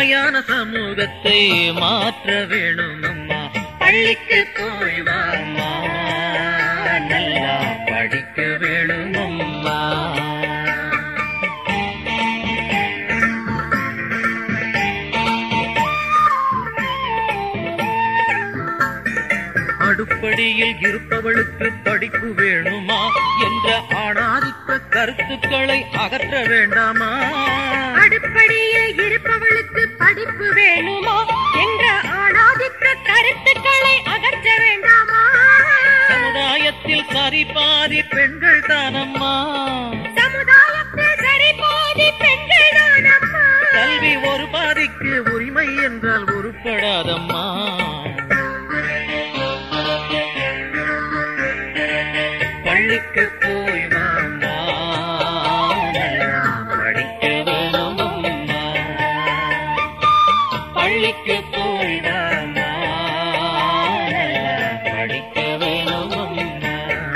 நிலையான சமூகத்தை மாற்ற வேணும் அம்மா பள்ளிக்கு போய் வாம்மா நல்லா படிக்க வேணும் அம்மா அடுப்படியில் இருப்பவளுக்கு படிப்பு வேணுமா என்ற ஆணாதிக்க கருத்துக்களை அகற்ற வேண்டாமா அடுப்படியில் இருப்பவளுக்கு படிப்பு வேணுமா என்ற ஆணாதிக்க கருத்துக்களை அகற்ற வேண்டாமா சமுதாயத்தில் சரி பாதி பெண்கள் தானம்மா சமுதாயத்தில் சரி பாதி பெண்கள் தானம்மா கல்வி ஒரு பாதிக்கு உரிமை என்றால் உருப்படாதம்மா பள்ளிக்கு போய் வாம்மா நல்லா படிக்க வேணும் அம்மா பள்ளிக்கு போய் வாம்மா நல்லா படிக்க வேணும் அம்மா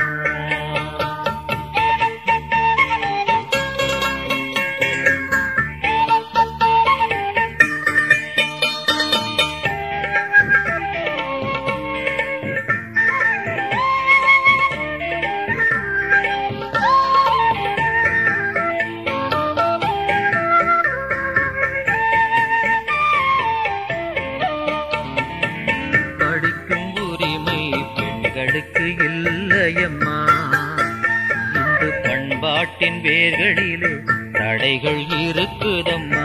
படிக்கும் உரிமை பெண்களுக்கு இல்லையம்மா இந்து பண்பாட்டின் வேர்களிலே தடைகள் இருக்குதம்மா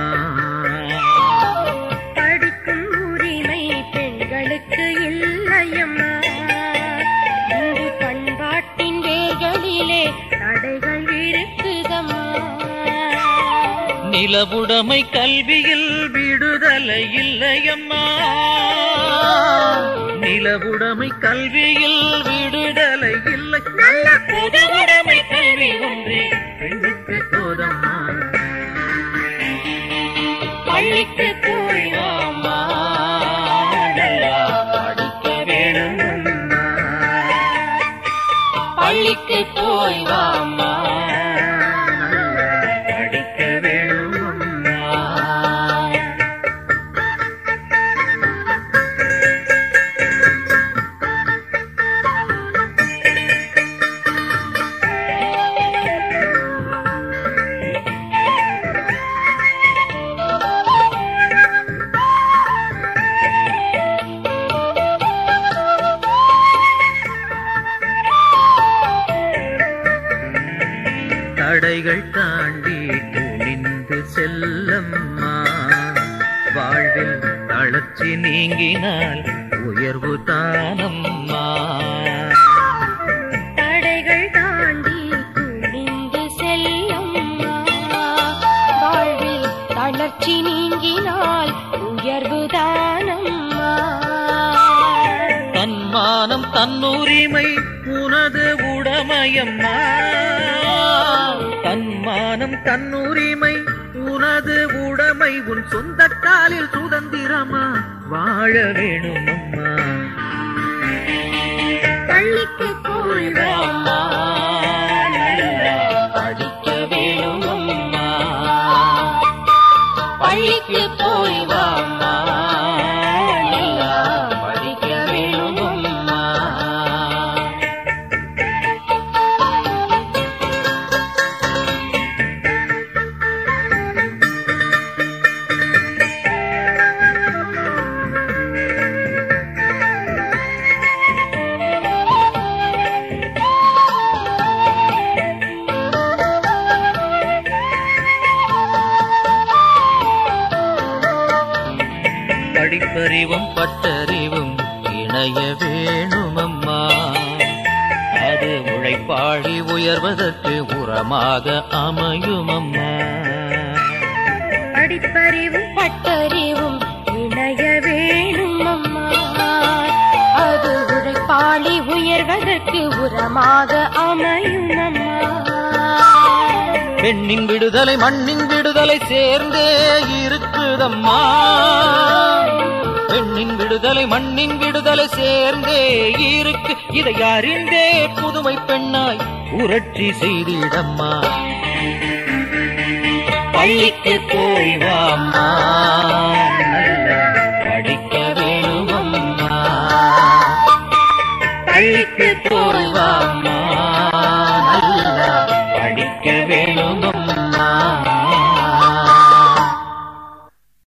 படிக்கும் உரிமை பெண்களுக்கு இல்லையம்மா இந்து பண்பாட்டின் வேர்களிலே தடைகள் இருக்குதம்மா நிலவுடைமை கல்வியில் விடுதலை இல்லையம்மா நிலவுடைமை கல்வியில் விடுதலை இல்லை நல்ல பொதுவுடைமை கல்வி ஒன்றே பெண்ணுக்கு போதம்மா பள்ளிக்கு போய் வாம்மா நல்லா படிக்க வேணும் அம்மா. பள்ளிக்கு போய் வாம்மா நல்லா படிக்க வேணும் அம்மா. தடைகள் தாண்டி துணிந்து செல்லம்மா வாழ்வில் தளர்ச்சி நீங்கினால் உயர்வு தானம்மா தடைகள் தாண்டி துணிந்து செல்லம்மா வாழ்வில் தளர்ச்சி நீங்கினால் உயர்வு தானம்மா தன்மானம் தன்னுரிமை உனது உடமையம்மா தன்மானம் தன்னுரிமை உனது உடைமை உன் சொந்த காலில் சுதந்திரமா வாழ வேணும் அம்மா பள்ளிக்கு போய் அம்மா, நல்லா படிக்க வேணும் அம்மா பள்ளிக்கு போய் வாம்மா நல்லா படிக்க வேணும் அம்மா படிப்பறிவும் பட்டறிவும் இணைய வேணுமம்மா அது உழைப்பாளி உயர்வதற்கு உரமாக அமையுமம்மா படிப்பறிவும் பட்டறிவும் இணைய வேணும் அம்மா அது உழைப்பாளி உயர்வதற்கு உரமாக அமையும் அம்மா பெண்ணின் விடுதலை மண்ணின் விடுதலை சேர்ந்தே இருக்குதம்மா பெண்ணின் விடுதலை மண்ணின் விடுதலை சேர்ந்தே இருக்கு இதை அறிந்தே புதுமை பெண்ணாய் புரட்சி செய்திடம்மா பள்ளிக்கு போய் வாம்மா